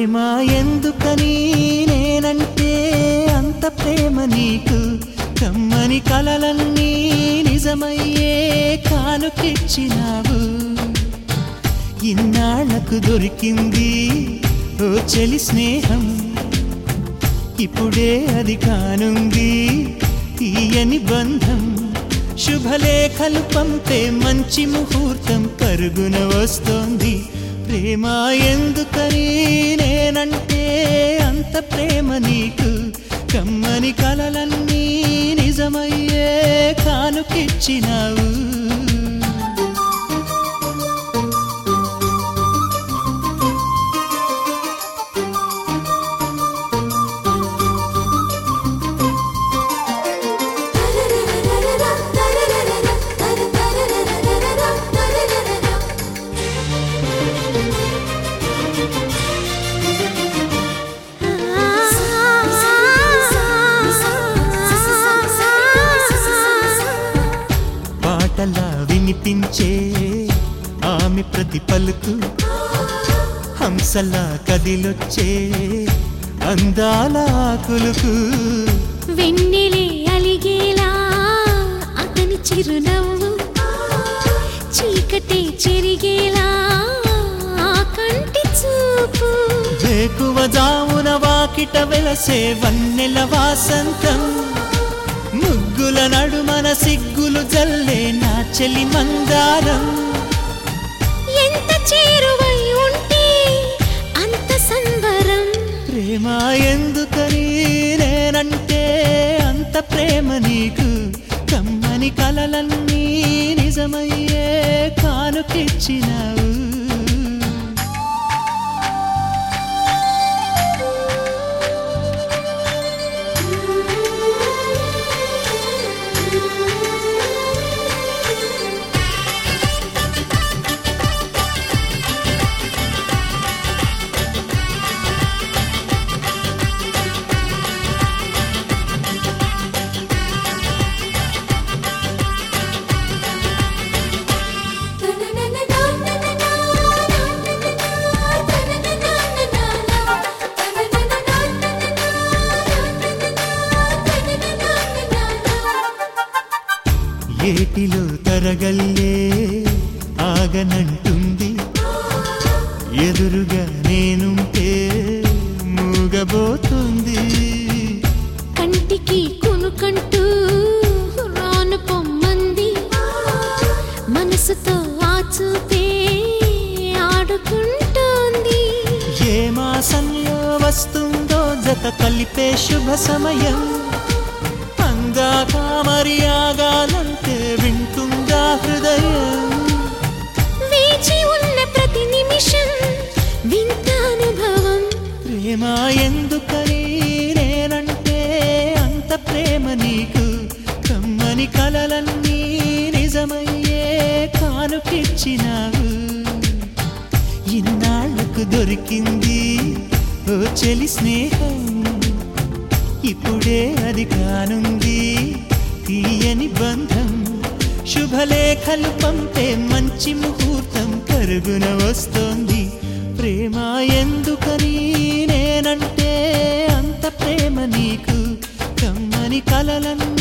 ప్రేమ ఎందుకని నేనంటే అంత ప్రేమ నీకు కమ్మని కలలన్నీ నిజమయ్యే కానుకిచ్చినావు ఇన్నాళ్లకు దొరికింది ఓ చెలి స్నేహం ఇప్పుడే అది కానుంది తీయని బంధం శుభలేఖలు పంపే మంచి ముహూర్తం పరుగున వస్తోంది ప్రేమ ఎందుకని నేనంటే అంత ప్రేమ నీకు కమ్మని కలలన్నీ నిజమయ్యే కానుకిచ్చినావు పాటలా వినిపించే ఆమె ప్రతి పలుకు హంసలా కదిలొచ్చే అందాల ఆకులకు వెన్నెలే అలిగేలా అతని చిరునవ్వు చీకటే చెరిగేలా ఆ కంటి చూపు వేకువ జామున వాకిట వెలసే వన్నెల వాసంతం ముగ్గుల నడుమన సిగ్గులు జల్లే నా చెలి మందారం ఎంత చేరువై ఉంటే అంత సంబరం ప్రేమ ఎందుకని నేనంటే అంత ప్రేమ నీకు కమ్మని కలలన్నీ నిజమయ్యే కానుకిచ్చినావు ఏటిలో తరగల్లే ఆగనంటుంది ఎదురుగా నేనుంటే మూగబోతుంది కంటికి కునుకంటూ రాను పొమ్మంది మనసుతో ఆ చూపే ఆడుకుంటోంది ఏ మాసంలో వస్తుందో జత కలిపే శుభ సమయం అందాక మరి ఆగాలంటే వింటుందా హృదయం వేచి ఉన్న ప్రతి నిమిషం వింత అనుభవం ప్రేమ ఎందుకని నేనంటే అంత ప్రేమ నీకు కమ్మని కలలన్నీ నిజమయ్యే కానుకిచ్చినావు ఇన్నాళ్లకు దొరికింది ఓ చెలి స్నేహం ఇప్పుడే అది కానుంది తీయని బంధం శుభలేఖలు పంపే మంచి ముహూర్తం కరుగున వస్తోంది ప్రేమ ఎందుకని నేనంటే అంత ప్రేమ నీకు కమ్మని కలలన్నీ